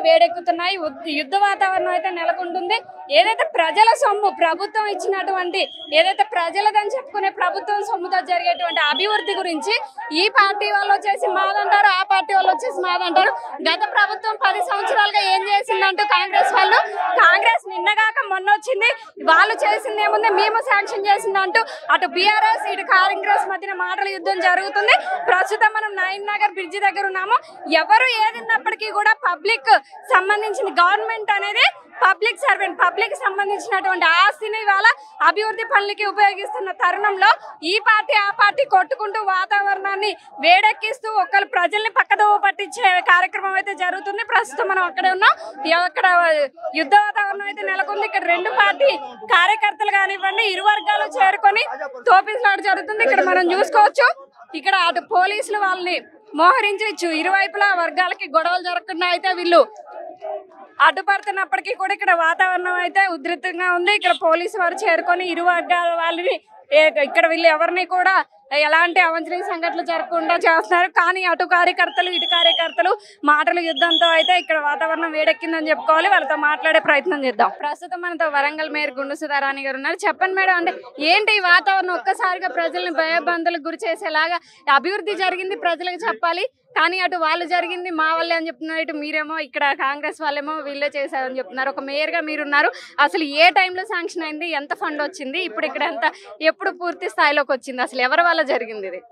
వేడెక్కుతున్నాయి ఉద్- యుద్ధ వాతావరణం అయితే నెలకొంటుంది ఏదైతే ప్రజల సొమ్ము ప్రభుత్వం ఇచ్చినటువంటి ఏదైతే ప్రజలదని చెప్పుకునే ప్రభుత్వం సొమ్ముతో జరిగేటువంటి అభివృద్ధి గురించి ఈ పార్టీ వాళ్ళు వచ్చేసి మాదంటారు ఆ పార్టీ వాళ్ళు వచ్చేసి మాదంటారు గత ప్రభుత్వం పది సంవత్సరాలుగా ఏం చేసిందంటూ కాంగ్రెస్ వాళ్ళు కాంగ్రెస్ నిన్నగాక మొన్న వచ్చింది వాళ్ళు చేసింది ఏముంది మేము శాంక్షన్ చేసిందంటూ అటు బీఆర్ఎస్ ఇటు కాంగ్రెస్ మధ్యన మాటల యుద్ధం జరుగుతుంది ప్రస్తుతం మనం నైన్ నగర్ బ్రిడ్జి దగ్గర ఉన్నాము ఎవరు ఏదిన్నప్పటికీ కూడా పబ్లిక్ సంబంధించిన గవర్నమెంట్ అనేది పబ్లిక్ సర్వెంట్ పబ్లిక్ సంబంధించినటువంటి ఆస్తిని ఇవాళ అభివృద్ధి పనులకి ఉపయోగిస్తున్న తరుణంలో ఈ పార్టీ ఆ పార్టీ కొట్టుకుంటూ వాతావరణాన్ని వేడెక్కిస్తూ ఒకళ్ళు ప్రజల్ని పక్కదోవ పట్టించే కార్యక్రమం అయితే జరుగుతుంది ప్రస్తుతం మనం అక్కడే ఉన్నాం ఇ- అక్కడ యుద్ధ వాతావరణం అయితే నెలకొంది ఇక్కడ రెండు పార్టీ కార్యకర్తలు కానివ్వండి ఇరు వర్గాలు చేరుకొని తోపిసలాట జరుగుతుంది ఇక్కడ మనం చూసుకోవచ్చు ఇక్కడ అటు పోలీసులు వాళ్ళని మోహరించి చు- ఇరువైపులా వర్గాలకి గొడవలు జరగకుండా అయితే వీళ్ళు అడ్డుపడుతున్నప్పటికీ కూడా ఇక్కడ వాతావరణం అయితే ఉధృతంగా ఉంది ఇక్కడ పోలీసు వారు చేరుకొని ఇరు వర్గాల వాళ్ళని ఏ- ఇక్కడ వీళ్ళు ఎవరిని కూడా ఎలాంటి అవంచనీయ సంఘటనలు జరగకుండా చేస్తున్నారు కానీ అటు కార్యకర్తలు ఇటు కార్యకర్తలు మాటల యుద్ధంతో అయితే ఇక్కడ వాతావరణం వేడెక్కిందని చెప్పుకోవాలి వాళ్ళతో మాట్లాడే ప్రయత్నం చేద్దాం ప్రస్తుతం మనతో వరంగల్ మేయర్ గుండు సుధారాణి గారు ఉన్నారు చెప్పండి మేడం అంటే ఏంటి ఈ వాతావరణం ఒక్కసారిగా ప్రజల్ని భయబందులకు గురి చేసేలాగా అభివృద్ధి జరిగింది ప్రజలకు చెప్పాలి కానీ అటు వాళ్ళు జరిగింది మా వాళ్ళే అని చెప్తున్నారు ఇటు మీరేమో ఇక్కడ కాంగ్రెస్ వాళ్ళేమో వీళ్ళే చేశారని చెప్తున్నారు ఒక మేయర్ గా మీరున్నారు అసలు ఏ టైంలో శాంక్షన్ అయింది ఎంత ఫండ్ వచ్చింది ఇప్పుడు ఇక్కడ ఎంత ఎప్పుడు పూర్తి స్థాయిలోకి వచ్చింది అసలు ఎవరి వల్ల జరిగింది ఇది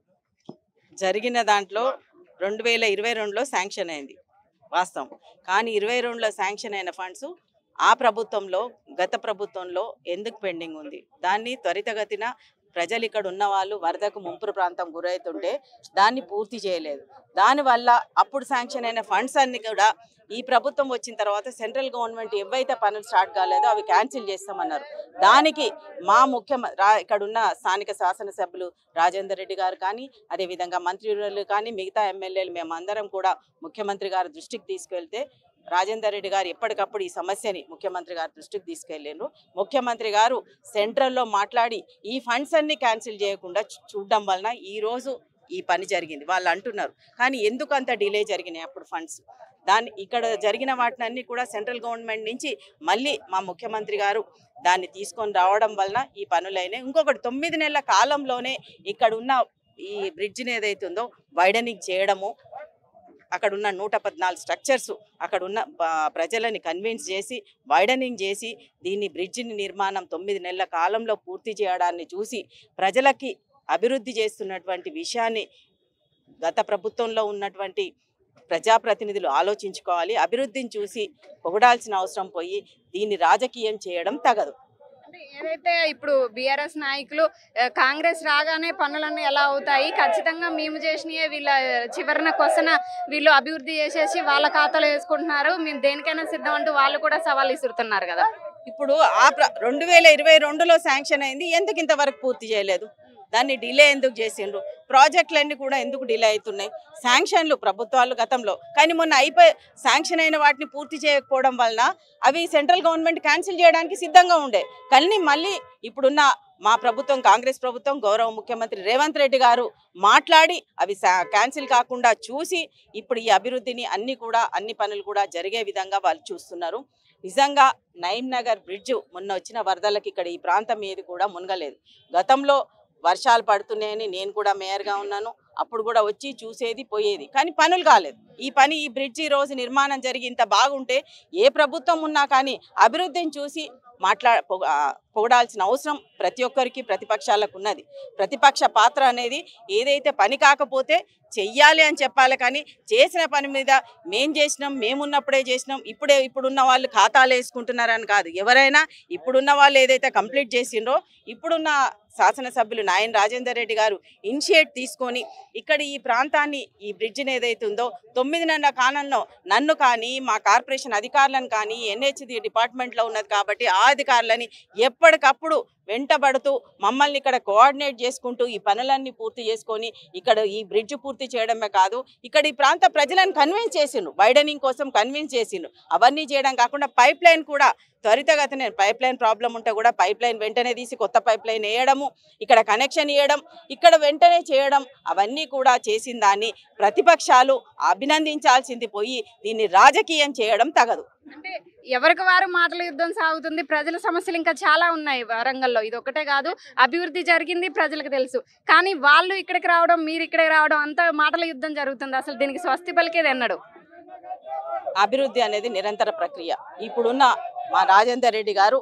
జరిగిన దాంట్లో రెండు వేల ఇరవై రెండులో శాంక్షన్ అయింది వాస్తవం కానీ ఇరవై రెండులో శాంక్షన్ అయిన ఫండ్స్ ఆ ప్రభుత్వంలో గత ప్రభుత్వంలో ఎందుకు పెండింగ్ ఉంది దాన్ని త్వరితగతిన ప్రజలు ఇక్కడ ఉన్న వాళ్ళు వరదకు ముంపురు ప్రాంతం గురవుతుంటే దాన్ని పూర్తి చేయలేదు దానివల్ల అప్పుడు శాంక్షన్ అయిన ఫండ్స్ అన్ని కూడా ఈ ప్రభుత్వం వచ్చిన తర్వాత సెంట్రల్ గవర్నమెంట్ ఏవైతే పనులు స్టార్ట్ కాలేదో అవి క్యాన్సిల్ చేస్తామన్నారు దానికి మా ముఖ్యమంత్రి ఇక్కడ ఉన్న స్థానిక శాసనసభ్యులు రాజేందర్ రెడ్డి గారు కానీ అదేవిధంగా మంత్రులు కానీ మిగతా ఎమ్మెల్యేలు మేమందరం కూడా ముఖ్యమంత్రి గారి దృష్టికి తీసుకెళ్తే రాజేందర్ రెడ్డి గారు ఎప్పటికప్పుడు ఈ సమస్యని ముఖ్యమంత్రి గారి దృష్టికి తీసుకెళ్ళారు ముఖ్యమంత్రి గారు సెంట్రల్లో మాట్లాడి ఈ ఫండ్స్ అన్ని క్యాన్సిల్ చేయకుండా చూ- చూడడం వలన ఈ రోజు ఈ పని జరిగింది వాళ్ళు అంటున్నారు కానీ ఎందుకు అంత డిలే జరిగినాయి అప్పుడు ఫండ్స్ దాన్ని ఇక్కడ జరిగిన వాటినన్నీ కూడా సెంట్రల్ గవర్నమెంట్ నుంచి మళ్ళీ మా ముఖ్యమంత్రి గారు దాన్ని తీసుకొని రావడం వలన ఈ పనులైనాయి ఇంకొకటి తొమ్మిది నెలల కాలంలోనే ఇక్కడ ఉన్న ఈ బ్రిడ్జిని ఏదైతే ఉందో వైడనింగ్ చేయడము అక్కడ ఉన్న నూట పద్నాలుగు స్ట్రక్చర్స్ అక్కడ ఉన్న ప- ప్రజలని కన్విన్స్ చేసి వైడనింగ్ చేసి దీన్ని బ్రిడ్జిని నిర్మాణం తొమ్మిది నెలల కాలంలో పూర్తి చేయడాన్ని చూసి ప్రజలకి అభివృద్ధి చేస్తున్నటువంటి విషయాన్ని గత ప్రభుత్వంలో ఉన్నటువంటి ప్రజాప్రతినిధులు ఆలోచించుకోవాలి అభివృద్ధిని చూసి పొగడాల్సిన అవసరం పోయి దీన్ని రాజకీయం చేయడం తగదు అంటే ఏదైతే ఇప్పుడు బీఆర్ఎస్ నాయకులు ఆ, కాంగ్రెస్ రాగానే పనులన్నీ ఎలా అవుతాయి ఖచ్చితంగా మేము చేసినయే వీళ్ళ చివరిన కొసన వీళ్ళు అభివృద్ధి చేసేసి వాళ్ళ ఖాతాలో వేసుకుంటున్నారు మేము దేనికైనా సిద్ధం అంటూ వాళ్ళు కూడా సవాల్ ఇస్తున్నారు కదా ఇప్పుడు ఆ ప్ర రెండు వేల ఇరవై రెండులో శాంక్షన్ అయింది ఎందుకు ఇంతవరకు పూర్తి చేయలేదు దాన్ని డిలే ఎందుకు చేసిండ్రు ప్రాజెక్టులన్నీ కూడా ఎందుకు డిలే అవుతున్నాయి శాంక్షన్లు ప్రభుత్వాలు గతంలో కానీ మొన్న అయిపోయి శాంక్షన్ అయిన వాటిని పూర్తి చేయకపోవడం వలన అవి సెంట్రల్ గవర్నమెంట్ క్యాన్సిల్ చేయడానికి సిద్ధంగా ఉండే కానీ మళ్ళీ ఇప్పుడున్న మా ప్రభుత్వం కాంగ్రెస్ ప్రభుత్వం గౌరవ ముఖ్యమంత్రి రేవంత్ రెడ్డి గారు మాట్లాడి అవి క్యాన్సిల్ కాకుండా చూసి ఇప్పుడు ఈ అభివృద్ధిని అన్ని కూడా అన్ని పనులు కూడా జరిగే విధంగా వాళ్ళు చూస్తున్నారు నిజంగా నయీం నగర్ బ్రిడ్జ్ మొన్న వచ్చిన వరదలకి ఇక్కడ ఈ ప్రాంతం ఏది కూడా మునగలేదు గతంలో వర్షాలు పడుతున్నాయని నేను కూడా మేయర్గా ఉన్నాను అప్పుడు కూడా వచ్చి చూసేది పోయేది కానీ పనులు కాలేదు ఈ పని ఈ బ్రిడ్జి రోజు నిర్మాణం జరిగి ఇంత బాగుంటే ఏ ప్రభుత్వం ఉన్నా కానీ అభివృద్ధిని చూసి మాట్లా పొగ- ఆ, పొగడాల్సిన అవసరం ప్రతి ఒక్కరికి ప్రతిపక్షాలకు ఉన్నది ప్రతిపక్ష పాత్ర అనేది ఏదైతే పని కాకపోతే చెయ్యాలి అని చెప్పాలి కానీ చేసిన పని మీద మేం చేసినాం మేమున్నప్పుడే చేసినాం ఇప్పుడే ఇప్పుడున్న వాళ్ళు ఖాతాలు వేసుకుంటున్నారని కాదు ఎవరైనా ఇప్పుడున్న వాళ్ళు ఏదైతే కంప్లీట్ చేసిండ్రో ఇప్పుడున్న శాసనసభ్యులు నాయన్ రాజేందర్ రెడ్డి గారు ఇనిషియేట్ తీసుకొని ఇక్కడ ఈ ప్రాంతాన్ని ఈ బ్రిడ్జిని ఏదైతే ఉందో తొమ్మిది నెలల కాలంలో నన్ను కానీ మా కార్పొరేషన్ అధికారులను కానీ ఎన్హెచ్డి డిపార్ట్మెంట్లో ఉన్నది కాబట్టి ఆ అధికారులని ఎప్పటి ఎప్పటికప్పుడు వెంటబడుతూ మమ్మల్ని ఇక్కడ కోఆర్డినేట్ చేసుకుంటూ ఈ పనులన్నీ పూర్తి చేసుకొని ఇక్కడ ఈ బ్రిడ్జ్ పూర్తి చేయడమే కాదు ఇక్కడ ఈ ప్రాంత ప్రజలను కన్విన్స్ చేసిండు వైడనింగ్ కోసం కన్విన్స్ చేసిండు అవన్నీ చేయడం కాకుండా పైప్ లైన్ కూడా త్వరితగతిన పైప్ లైన్ ప్రాబ్లం ఉంటే కూడా పైప్ లైన్ వెంటనే తీసి కొత్త పైప్ లైన్ వేయడము ఇక్కడ కనెక్షన్ ఇవ్వడం ఇక్కడ వెంటనే చేయడం అవన్నీ కూడా చేసిన దాన్ని ప్రతిపక్షాలు అభినందించాల్సింది పోయి దీన్ని రాజకీయం చేయడం తగదు అంటే ఎవరికి వారు మాటల యుద్ధం సాగుతుంది ప్రజల సమస్యలు ఇంకా చాలా ఉన్నాయి వరంగల్లో ఇది ఒకటే కాదు అభివృద్ధి జరిగింది ప్రజలకు తెలుసు కానీ వాళ్ళు ఇక్కడికి రావడం మీరు ఇక్కడికి రావడం అంతా మాటల యుద్ధం జరుగుతుంది అసలు దీనికి స్వస్తి పలికేది అన్నాడు అభివృద్ధి అనేది నిరంతర ప్రక్రియ ఇప్పుడున్న మా రాజేందర్ రెడ్డి గారు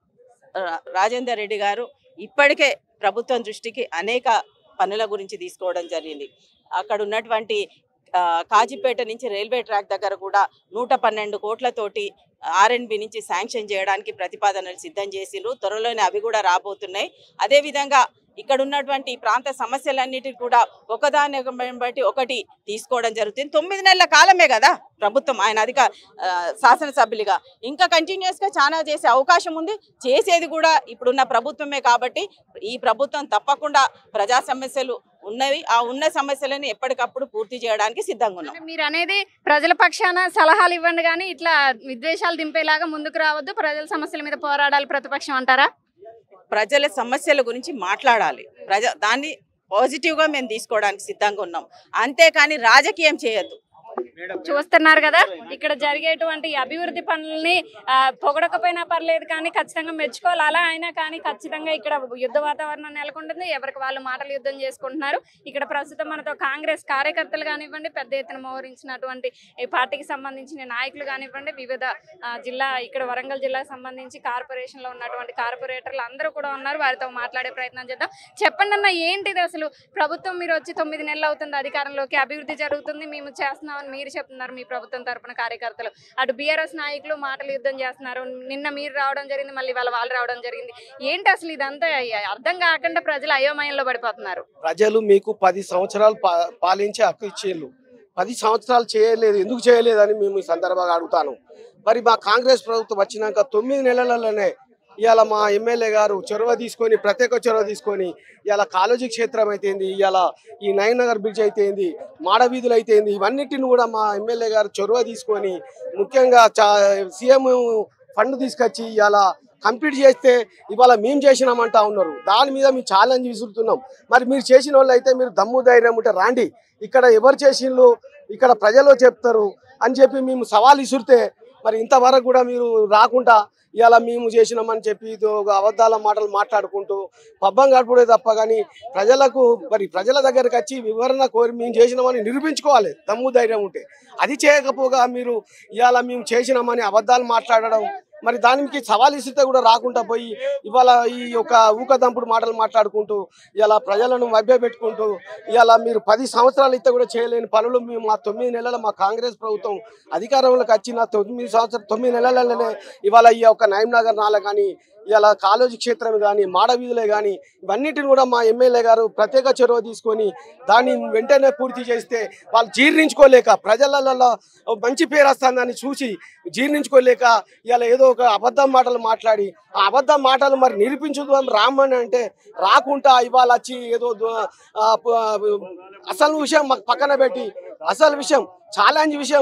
రా- రాజేందర్ రెడ్డి గారు ఇప్పటికే ప్రభుత్వం దృష్టికి అనేక పనుల గురించి తీసుకోవడం జరిగింది అక్కడ ఉన్నటువంటి ఆ, కాజీపేట నుంచి రైల్వే ట్రాక్ దగ్గర కూడా నూట పన్నెండు కోట్లతోటి ఆర్ఎన్బి నుంచి శాంక్షన్ చేయడానికి ప్రతిపాదనలు సిద్ధం చేసిండ్రు త్వరలోనే అవి కూడా రాబోతున్నాయి అదేవిధంగా ఇక్కడ ఉన్నటువంటి ఈ ప్రాంత సమస్యలన్నిటిని కూడా ఒకదాని బట్టి ఒకటి తీసుకోవడం జరుగుతుంది తొమ్మిది నెలల కాలమే కదా ప్రభుత్వం ఆయన అధిక ఆ, శాసనసభ్యులుగా ఇంకా కంటిన్యూస్ గా చాలా చేసే అవకాశం ఉంది చేసేది కూడా ఇప్పుడున్న ప్రభుత్వమే కాబట్టి ఈ ప్రభుత్వం తప్పకుండా ప్రజా సమస్యలు ఉన్నవి ఆ ఉన్న సమస్యలను ఎప్పటికప్పుడు పూర్తి చేయడానికి సిద్ధంగా ఉన్నాం అంటే మీరు అనేది ప్రజల పక్షాన సలహాలు ఇవ్వండి కానీ ఇట్లా విద్వేషాలు దింపేలాగా ముందుకు రావద్దు ప్రజల సమస్యల మీద పోరాడాలి ప్రతిపక్షం అంటారా ప్రజల సమస్యల గురించి మాట్లాడాలి ప్రజ దాన్ని పాజిటివ్గా మేము తీసుకోవడానికి సిద్ధంగా ఉన్నాం అంతేకాని రాజకీయం చేయొద్దు చూస్తున్నారు కదా ఇక్కడ జరిగేటువంటి ఈ అభివృద్ధి పనుల్ని ఆ, పొగడకపోయినా పర్లేదు కానీ ఖచ్చితంగా మెచ్చుకోవాలి అలా అయినా కానీ ఖచ్చితంగా ఇక్కడ యుద్ధ వాతావరణం నెలకొంటుంది ఎవరికి వాళ్ళు మాటలు యుద్ధం చేసుకుంటున్నారు ఇక్కడ ప్రస్తుతం మనతో కాంగ్రెస్ కార్యకర్తలు కానివ్వండి పెద్ద ఎత్తున మోహరించినటువంటి ఈ పార్టీకి సంబంధించిన నాయకులు కానివ్వండి వివిధ ఆ, జిల్లా ఇక్కడ వరంగల్ జిల్లాకు సంబంధించి కార్పొరేషన్ లో ఉన్నటువంటి కార్పొరేటర్లు అందరూ కూడా ఉన్నారు వారితో మాట్లాడే ప్రయత్నం చేద్దాం చెప్పండి అన్న ఏంటిది అసలు ప్రభుత్వం మీరు వచ్చి తొమ్మిది నెలలు అవుతుంది అధికారంలోకి అభివృద్ధి జరుగుతుంది మేము చేస్తున్నామని మీరు చెప్తున్నారు మీ ప్రభుత్వం తరపున కార్యకర్తలు అటు బీఆర్ఎస్ నాయకులు మాటలు యుద్ధం చేస్తున్నారు నిన్న మీరు రావడం జరిగింది మళ్ళీ వాళ్ళ వాళ్ళు రావడం జరిగింది ఏంటి అసలు ఇదంతా అర్థం కాకుండా ప్రజలు అయోమయంలో పడిపోతున్నారు ప్రజలు మీకు పది సంవత్సరాలు పా- పాలించే హక్కు ఇచ్చేళ్ళు పది సంవత్సరాలు చేయలేదు ఎందుకు చేయలేదని మేము ఈ సందర్భంగా అడుగుతాను మరి మా కాంగ్రెస్ ప్రభుత్వం వచ్చినాక తొమ్మిది నెలలలోనే ఇవాళ మా ఎమ్మెల్యే గారు చొరవ తీసుకొని ప్రత్యేక చొరవ తీసుకొని ఇవాళ కాలేజీ క్షేత్రం అయితేంది ఇవాళ ఈ నయన్ నగర్ బ్రిడ్జ్ అయితేంది మాడవీధులు అయితేంది ఇవన్నిటిని కూడా మా ఎమ్మెల్యే గారు చొరవ తీసుకొని ముఖ్యంగా చా సీఎం ఫండ్ తీసుకొచ్చి ఇవాళ కంప్లీట్ చేస్తే ఇవాళ మేము చేసినామంటా ఉన్నారు దాని మీద మేము ఛాలెంజ్ విసురుతున్నాం మరి మీరు చేసిన వాళ్ళు అయితే మీరు దమ్ము ధైర్యం ఉంటే రాండి ఇక్కడ ఎవరు చేసిండ్రు ఇక్కడ ప్రజలు చెప్తారు అని చెప్పి మేము సవాల్ విసురితే మరి ఇంతవరకు కూడా మీరు రాకుండా ఇవాళ మేము చేసినామని చెప్పి ఇదో ఒక అబద్ధాల మాటలు మాట్లాడుకుంటూ పబ్బం గడుపుడే తప్ప కానీ ప్రజలకు మరి ప్రజల దగ్గరకు వచ్చి వివరణ కోరి మేము చేసినామని నిరూపించుకోవాలి దమ్ము ధైర్యం ఉంటే అది చేయకపోగా మీరు ఇవాళ మేము చేసినామని అబద్ధాలు మాట్లాడడం మరి దానికి సవాల్ ఇస్తే కూడా రాకుండా పోయి ఇవాళ ఈ యొక్క ఊకదంపుడు మాటలు మాట్లాడుకుంటూ ఇలా ప్రజలను మభ్యపెట్టుకుంటూ ఇవాళ మీరు పది సంవత్సరాలు ఇస్తే కూడా చేయలేని పనులు మేము మా తొమ్మిది నెలల మా కాంగ్రెస్ ప్రభుత్వం అధికారంలోకి వచ్చిన తొమ్మిది సంవత్సరం తొమ్మిది నెలలలోనే ఇవాళ ఈ యొక్క నయం నగర్ నాల కానీ ఇలా కాలేజీ క్షేత్రం కానీ మాడవీధులే కానీ ఇవన్నిటిని కూడా మా ఎమ్మెల్యే గారు ప్రత్యేక చొరవ తీసుకొని దాన్ని వెంటనే పూర్తి చేస్తే వాళ్ళు జీర్ణించుకోలేక ప్రజలలో మంచి పేరు వస్తుందని చూసి జీర్ణించుకోలేక ఇలా ఏదో ఒక అబద్ధం మాటలు మాట్లాడి ఆ అబద్ధం మాటలు మరి నిరూపించదు అని రామని అంటే రాకుండా ఇవాళ వచ్చి ఏదో దో- ఆ, ప- అసలు విషయం మాకు పక్కన పెట్టి అసలు విషయం ఛాలెంజ్ విషయం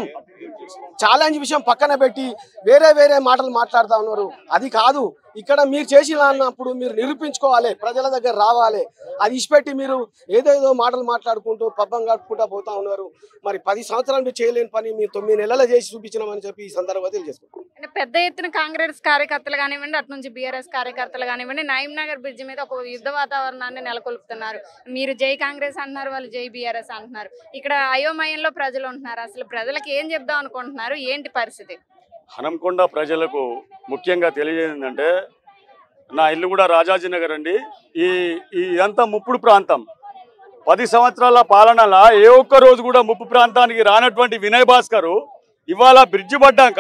ఛాలెంజ్ విషయం పక్కన పెట్టి వేరే వేరే మాటలు మాట్లాడుతా ఉన్నారు అది కాదు ఇక్కడ మీరు చేసిన అన్నప్పుడు మీరు నిరూపించుకోవాలి ప్రజల దగ్గర రావాలి అది ఇచ్చిపెట్టి మీరు ఏదేదో మాటలు మాట్లాడుకుంటూ పబ్బం గడుపుకుంటూ పోతా ఉన్నారు మరి పది సంవత్సరాలు మీరు చేయలేని పని మీరు తొమ్మిది నెలలు చేసి చూపించినామని చెప్పి ఈ సందర్భంగా తెలియజేసుకుంటాం అంటే పెద్ద ఎత్తున కాంగ్రెస్ కార్యకర్తలు కానివ్వండి అటు నుంచి బీఆర్ఎస్ కార్యకర్తలు కానివ్వండి నయం నగర్ బ్రిడ్జ్ మీద ఒక యుద్ధ వాతావరణాన్ని నెలకొల్పుతున్నారు మీరు జై కాంగ్రెస్ అంటున్నారు వాళ్ళు జై బీఆర్ఎస్ అంటున్నారు ఇక్కడ అయోమయంలో ప్రజలు ఉంటున్నారు అసలు ప్రజలకు ఏం చెప్దాం అనుకుంటున్నారు ఏంటి పరిస్థితి హనంకొండ ప్రజలకు ముఖ్యంగా తెలియజేసిందంటే నా ఇల్లు కూడా రాజాజీ నగర్ అండి ఈ ఈ ఇదంతా ముప్పుడు ప్రాంతం పది సంవత్సరాల పాలనల ఏ ఒక్క రోజు కూడా ముప్పు ప్రాంతానికి రానటువంటి వినయ్ భాస్కర్ ఇవాళ బ్రిడ్జి పడ్డాక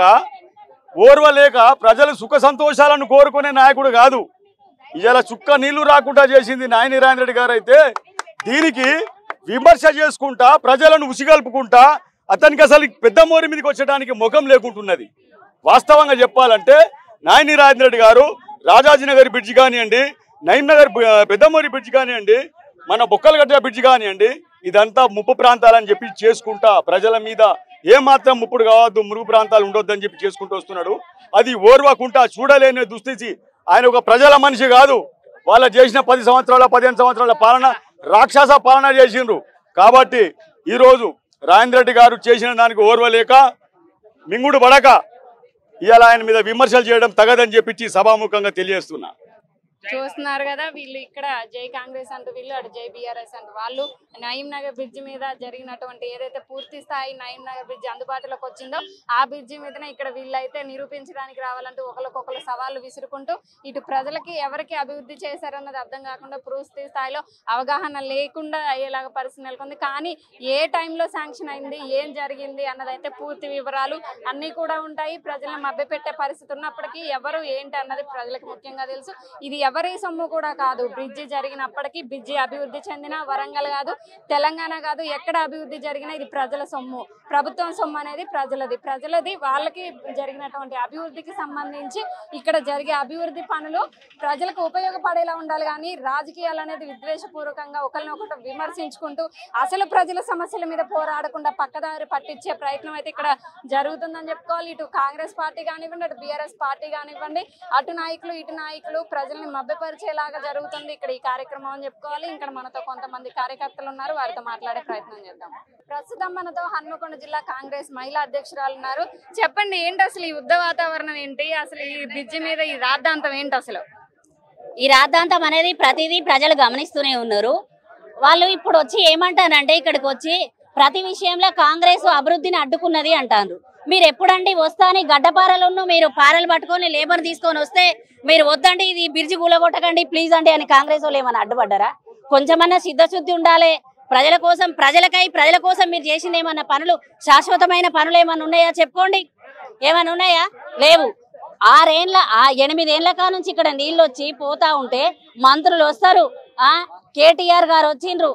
ఓర్వలేక ప్రజలు సుఖ సంతోషాలను కోరుకునే నాయకుడు కాదు ఇవాళ చుక్క నీళ్లు రాకుండా చేసింది నాయని రెడ్డి గారు అయితే దీనికి విమర్శ చేసుకుంటా ప్రజలను ఉసిగల్పుకుంటా అతనికి అసలు పెద్ద మోరి మీదకి వచ్చడానికి ముఖం లేకుంటున్నది వాస్తవంగా చెప్పాలంటే నాయని రెడ్డి గారు రాజాజీనగర్ బ్రిడ్జ్ కానివ్వండి నయీం నగర్ బ- పెద్దమూరి బ్రిడ్జ్ కానివ్వండి మన బొక్కలగడ్డ బ్రిడ్జ్ కానివ్వండి ఇదంతా ముప్పు ప్రాంతాలని చెప్పి చేసుకుంటా ప్రజల మీద ఏమాత్రం ముప్పుడు కావద్దు మురుగు ప్రాంతాలు ఉండొద్దని చెప్పి చేసుకుంటూ వస్తున్నాడు అది ఓర్వకుంటా చూడలేని దుస్థితి ఆయన ఒక ప్రజల మనిషి కాదు వాళ్ళ చేసిన పది సంవత్సరాల పదిహేను సంవత్సరాల పాలన రాక్షస పాలన చేసిండ్రు కాబట్టి ఈరోజు రాజేంద్ర రెడ్డి గారు చేసిన దానికి ఓర్వలేక మింగుడు పడక ఇవాళ ఆయన మీద విమర్శలు చేయడం తగదని చెప్పి సభాముఖంగా తెలియజేస్తున్నా చూస్తున్నారు కదా వీళ్ళు ఇక్కడ జై కాంగ్రెస్ అంటూ వీళ్ళు అటు జై బీఆర్ఎస్ అంటూ వాళ్ళు నయీం నగర్ బ్రిడ్జ్ మీద జరిగినటువంటి ఏదైతే పూర్తి స్థాయి నయీం నగర్ బ్రిడ్జ్ అందుబాటులోకి వచ్చిందో ఆ బ్రిడ్జి మీదనే ఇక్కడ వీళ్ళైతే నిరూపించడానికి రావాలంటూ ఒకరికొకరు సవాళ్ళు విసురుకుంటూ ఇటు ప్రజలకి ఎవరికి అభివృద్ధి చేశారన్నది అర్థం కాకుండా పూర్తి స్థాయిలో అవగాహన లేకుండా అయ్యేలాగా పరిస్థితి నెలకొంది కానీ ఏ టైంలో శాంక్షన్ అయింది ఏం జరిగింది అన్నదైతే పూర్తి వివరాలు అన్నీ కూడా ఉంటాయి ప్రజలను మభ్యపెట్టే పరిస్థితి ఉన్నప్పటికీ ఎవరు ఏంటి అన్నది ప్రజలకు ముఖ్యంగా తెలుసు ఇది ఎవరి సొమ్ము కూడా కాదు బ్రిడ్జి జరిగినప్పటికీ బ్రిడ్జి అభివృద్ధి చెందిన వరంగల్ కాదు తెలంగాణ కాదు ఎక్కడ అభివృద్ధి జరిగినా ఇది ప్రజల సొమ్ము ప్రభుత్వం సొమ్ము అనేది ప్రజలది ప్రజలది వాళ్ళకి జరిగినటువంటి అభివృద్ధికి సంబంధించి ఇక్కడ జరిగే అభివృద్ధి పనులు ప్రజలకు ఉపయోగపడేలా ఉండాలి కానీ రాజకీయాలు అనేది విద్వేషపూర్వకంగా ఒకరినొకటి విమర్శించుకుంటూ అసలు ప్రజల సమస్యల మీద పోరాడకుండా పక్కదారి పట్టించే ప్రయత్నం అయితే ఇక్కడ జరుగుతుందని చెప్పుకోవాలి ఇటు కాంగ్రెస్ పార్టీ కానివ్వండి అటు బీఆర్ఎస్ పార్టీ కానివ్వండి అటు నాయకులు ఇటు నాయకులు ప్రజల్ని మభ్యపరిచేలాగా జరుగుతుంది ఇక్కడ ఈ కార్యక్రమం అని చెప్పుకోవాలి ఇక్కడ మనతో కొంతమంది కార్యకర్తలు ఉన్నారు వారితో మాట్లాడే ప్రయత్నం చేద్దాం ప్రస్తుతం మనతో హన్మకొండ జిల్లా కాంగ్రెస్ మహిళా అధ్యక్షురాలు ఉన్నారు చెప్పండి ఏంటి అసలు ఈ యుద్ధ వాతావరణం ఏంటి అసలు ఈ బ్రిడ్జి మీద ఈ రాద్ధాంతం ఏంటి అసలు ఈ రాద్ధాంతం అనేది ప్రతిదీ ప్రజలు గమనిస్తూనే ఉన్నారు వాళ్ళు ఇప్పుడు వచ్చి ఏమంటారంటే ఇక్కడికి వచ్చి ప్రతి విషయంలో కాంగ్రెస్ అభివృద్ధిని అడ్డుకున్నది అంటారు మీరు ఎప్పుడండి వస్తాని గడ్డపారలను మీరు పారలు పట్టుకొని లేబర్ తీసుకొని వస్తే మీరు వద్దండి ఇది బిర్జి కూలగొట్టకండి ప్లీజ్ అండి అని కాంగ్రెస్ వాళ్ళు ఏమైనా అడ్డుపడ్డారా కొంచెమన్నా సిద్ధశుద్ధి ఉండాలి ప్రజల కోసం ప్రజలకై ప్రజల కోసం మీరు చేసిన ఏమన్నా పనులు శాశ్వతమైన పనులు ఏమన్నా ఉన్నాయా చెప్పుకోండి ఏమైనా ఉన్నాయా లేవు ఆరేండ్ల ఆ ఎనిమిదేండ్ల కా నుంచి ఇక్కడ నీళ్ళు వచ్చి పోతా ఉంటే మంత్రులు వస్తారు ఆ కేటీఆర్ గారు వచ్చిండ్రు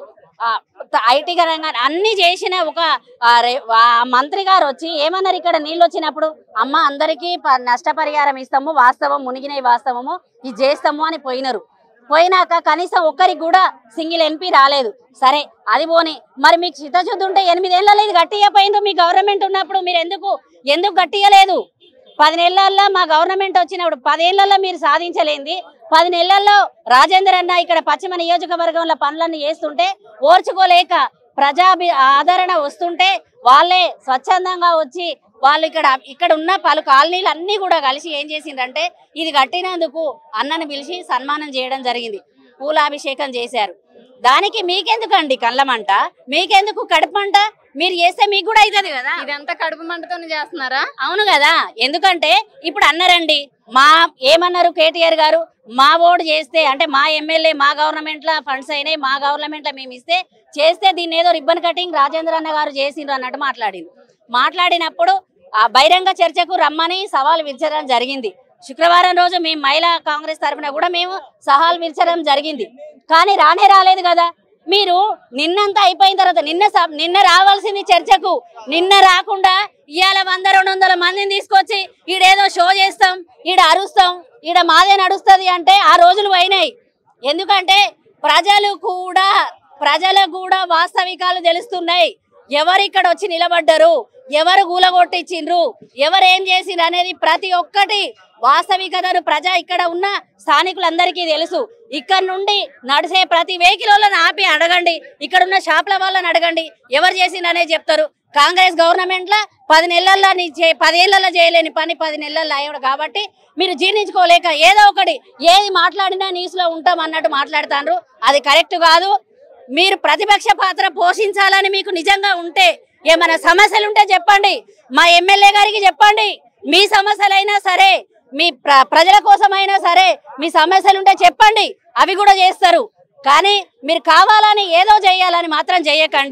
ఐటీ రంగాన్ని అన్ని చేసిన ఒక ఆ రే- ఆ మంత్రి గారు వచ్చి ఏమన్నారు ఇక్కడ నీళ్ళు వచ్చినప్పుడు అమ్మ అందరికీ ప- నష్టపరిహారం ఇస్తాము వాస్తవం మునిగినవి వాస్తవము ఇది చేస్తాము అని పోయినారు పోయినాక కనీసం ఒక్కరికి కూడా సింగిల్ ఎంపీ రాలేదు సరే అది పోని మరి మీకు చిత్తశుద్ధి ఉంటే ఎనిమిదేళ్లలో ఇది గట్టియపోయిందో మీ గవర్నమెంట్ ఉన్నప్పుడు మీరు ఎందుకు ఎందుకు గట్టియలేదు పది నెలల్లో మా గవర్నమెంట్ వచ్చినప్పుడు పదేళ్లలో మీరు సాధించలేంది పది నెలల్లో రాజేందర్ అన్న ఇక్కడ పశ్చిమ నియోజకవర్గంలో పనులన్నీ చేస్తుంటే ఓర్చుకోలేక ప్రజా ఆదరణ వస్తుంటే వాళ్ళే స్వచ్ఛందంగా వచ్చి వాళ్ళు ఇక్కడ ఇక్కడ ఉన్న పలు కాలనీలు అన్ని కూడా కలిసి ఏం చేసిండ్రంటే ఇది కట్టినందుకు అన్నను పిలిచి సన్మానం చేయడం జరిగింది పూలాభిషేకం చేశారు దానికి మీకెందుకండి కళ్ళమంట మీకెందుకు కడుపంట మీరు చేస్తే మీకు కూడా అవుతుంది కదా ఇదంతా కడుపు మంటతోనే చేస్తున్నారా అవును కదా ఎందుకంటే ఇప్పుడు అన్నారండి మా ఏమన్నారు కేటీఆర్ గారు మా ఓటు చేస్తే అంటే మా ఎమ్మెల్యే మా గవర్నమెంట్ లో ఫండ్స్ అయినాయి మా గవర్నమెంట్ లో మేము ఇస్తే చేస్తే దీన్ని ఏదో రిబ్బన్ కటింగ్ రాజేంద్ర అన్న గారు చేసిండ్రు అన్నట్టు మాట్లాడింది మాట్లాడినప్పుడు ఆ బహిరంగ చర్చకు రమ్మని సవాల్ విచ్చడం జరిగింది శుక్రవారం రోజు మేము మహిళా కాంగ్రెస్ తరఫున కూడా మేము సవాల్ విచ్చడం జరిగింది కానీ రానే రాలేదు కదా మీరు నిన్నంతా అయిపోయిన తర్వాత నిన్న స- నిన్న రావాల్సింది చర్చకు నిన్న రాకుండా ఇవాళ వంద రెండు వందల మందిని తీసుకొచ్చి ఈడేదో షో చేస్తాం ఈడ అరుస్తాం ఈడ మాదే నడుస్తుంది అంటే ఆ రోజులు పోయినాయి ఎందుకంటే ప్రజలు కూడా ప్రజలకు కూడా వాస్తవికాలు తెలుస్తున్నాయి ఎవరు ఇక్కడ వచ్చి నిలబడ్డరు ఎవరు గూలగొట్టించిండ్రు ఎవరు ఏం చేసిండ్రు అనేది ప్రతి ఒక్కటి వాస్తవికతను ప్రజా ఇక్కడ ఉన్న స్థానికులందరికీ తెలుసు ఇక్కడ నుండి నడిచే ప్రతి వెహికల్ వాళ్ళని ఆపి అడగండి ఇక్కడ ఉన్న షాప్ల వాళ్ళని అడగండి ఎవరు చేసిండ్రు అనేది చెప్తారు కాంగ్రెస్ గవర్నమెంట్ లా పది నెలల్లో నీ చే- పదేళ్లలో చేయలేని పని పది నెలల్లో అయ్యాడు కాబట్టి మీరు జీర్ణించుకోలేక ఏదో ఒకటి ఏది మాట్లాడినా న్యూస్ లో ఉంటాం అన్నట్టు మాట్లాడుతాండ్రు అది కరెక్ట్ కాదు మీరు ప్రతిపక్ష పాత్ర పోషించాలని మీకు నిజంగా ఉంటే ఏమైనా సమస్యలు ఉంటే చెప్పండి మా ఎమ్మెల్యే గారికి చెప్పండి మీ సమస్యలైనా సరే మీ ప్ర ప్రజల కోసమైనా సరే మీ సమస్యలు ఉంటే చెప్పండి అవి కూడా చేస్తారు కానీ మీరు కావాలని ఏదో చేయాలని మాత్రం చేయకండి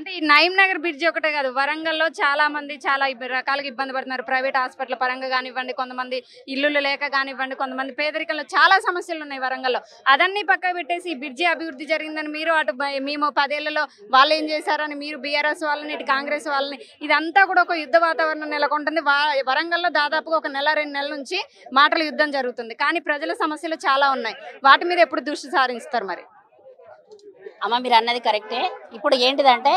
అంటే ఈ నయం నగర్ బ్రిడ్జి ఒకటే కాదు వరంగల్లో చాలా మంది చాలా ఇబ్బ- రకాలుగా ఇబ్బంది పడుతున్నారు ప్రైవేట్ హాస్పిటల్ పరంగా కానివ్వండి కొంతమంది ఇల్లులు లేక కానివ్వండి కొంతమంది పేదరికంలో చాలా సమస్యలు ఉన్నాయి వరంగల్లో అదన్నీ పక్క పెట్టేసి ఈ బ్రిడ్జి అభివృద్ధి జరిగిందని మీరు అటు బ- మేము పదేళ్లలో వాళ్ళు ఏం చేశారని మీరు బీఆర్ఎస్ వాళ్ళని ఇటు కాంగ్రెస్ వాళ్ళని ఇదంతా కూడా ఒక యుద్ధ వాతావరణం నెలకొంటుంది వా- వరంగల్లో దాదాపుగా ఒక నెల రెండు నెలల నుంచి మాటల యుద్ధం జరుగుతుంది కానీ ప్రజల సమస్యలు చాలా ఉన్నాయి వాటి మీద ఎప్పుడు దృష్టి సారిస్తారు మరి అమ్మ మీరు అన్నది కరెక్టే ఇప్పుడు ఏంటిదంటే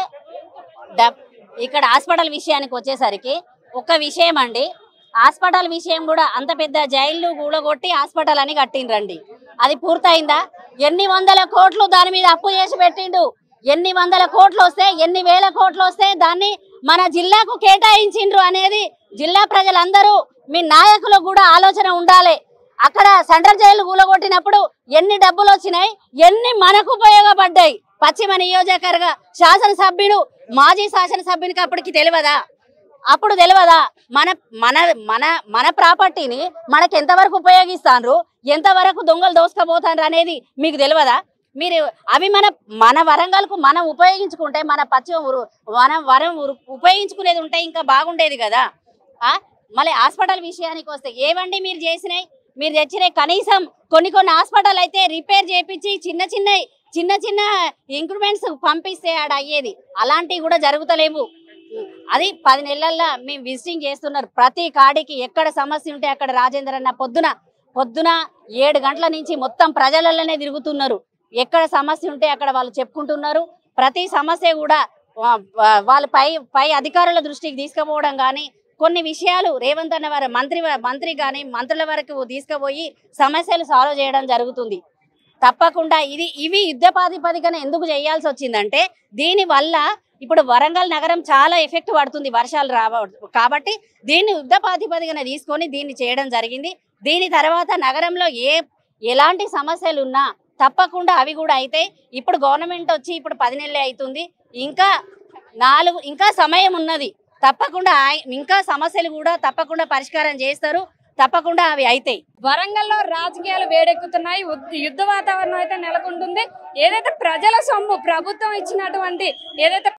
డబ్ ఇక్కడ హాస్పిటల్ విషయానికి వచ్చేసరికి ఒక్క విషయం అండి హాస్పిటల్ విషయం కూడా అంత పెద్ద జైలు కూడగొట్టి హాస్పిటల్ అని కట్టిండ్రండి అది పూర్తయిందా ఎన్ని వందల కోట్లు దాని మీద అప్పు చేసి పెట్టిండు ఎన్ని వందల కోట్లు వస్తే ఎన్ని వేల కోట్లు వస్తే దాన్ని మన జిల్లాకు కేటాయించిండ్రు అనేది జిల్లా ప్రజలందరూ మీ నాయకులకు కూడా ఆలోచన ఉండాలి అక్కడ సెంట్రల్ జైలు కూలగొట్టినప్పుడు ఎన్ని డబ్బులు వచ్చినాయి ఎన్ని మనకు ఉపయోగపడ్డాయి పశ్చిమ నియోజకవర్గ శాసనసభ్యుడు మాజీ శాసనసభ్యునికి అప్పటికి తెలియదా అప్పుడు తెలియదా మన మన మన మన ప్రాపర్టీని మనకి ఎంతవరకు ఉపయోగిస్తాన్రు ఎంతవరకు దొంగలు దోసుకపోతాన్రు అనేది మీకు తెలియదా మీరు అవి మన మన వరంగల్కు మనం ఉపయోగించుకుంటే మన పశ్చిమ ఉరు- మనం వరం ఉరు- ఉపయోగించుకునేది ఉంటే ఇంకా బాగుండేది కదా ఆ మళ్ళీ హాస్పిటల్ విషయానికి వస్తే ఏవండి మీరు చేసినాయి మీరు తెచ్చినాయి కనీసం కొన్ని కొన్ని హాస్పిటల్ అయితే రిపేర్ చేపించి చిన్న చిన్న చిన్న చిన్న ఇంక్రిమెంట్స్ పంపిస్తే ఆడ అయ్యేది అలాంటివి కూడా జరుగుతలేవు అది పది నెలల్లో మేము విజిటింగ్ చేస్తున్నారు ప్రతి కాడికి ఎక్కడ సమస్య ఉంటే అక్కడ రాజేంద్ర అన్న పొద్దున పొద్దున ఏడు గంటల నుంచి మొత్తం ప్రజలలోనే తిరుగుతున్నారు ఎక్కడ సమస్య ఉంటే అక్కడ వాళ్ళు చెప్పుకుంటున్నారు ప్రతి సమస్య కూడా వా- వా- వాళ్ళ పై పై అధికారుల దృష్టికి తీసుకుపోవడం కానీ కొన్ని విషయాలు రేవంత్ అన్న వారి మంత్రి మంత్రి కానీ మంత్రుల వరకు తీసుకుపోయి సమస్యలు సాల్వ్ చేయడం జరుగుతుంది తప్పకుండా ఇది ఇవి యుద్ధ ప్రాతిపదికన ఎందుకు చేయాల్సి వచ్చిందంటే దీని వల్ల ఇప్పుడు వరంగల్ నగరం చాలా ఎఫెక్ట్ పడుతుంది వర్షాలు రావ కాబట్టి దీన్ని యుద్ధ ప్రాతిపదికన తీసుకొని దీన్ని చేయడం జరిగింది దీని తర్వాత నగరంలో ఏ ఎలాంటి సమస్యలు ఉన్నా తప్పకుండా అవి కూడా అయితే ఇప్పుడు గవర్నమెంట్ వచ్చి ఇప్పుడు పది నెలలే అవుతుంది ఇంకా నాలుగు ఇంకా సమయం ఉన్నది తప్పకుండా ఆయ- ఇంకా సమస్యలు కూడా తప్పకుండా పరిష్కారం చేస్తారు తప్పకుండా అవి అవుతాయి వరంగల్లో రాజకీయాలు వేడెక్కుతున్నాయి ఉద్- యుద్ధ వాతావరణం అయితే నెలకొంటుంది ఏదైతే ప్రజల సొమ్ము ప్రభుత్వం ఇచ్చినటువంటి ఏదైతే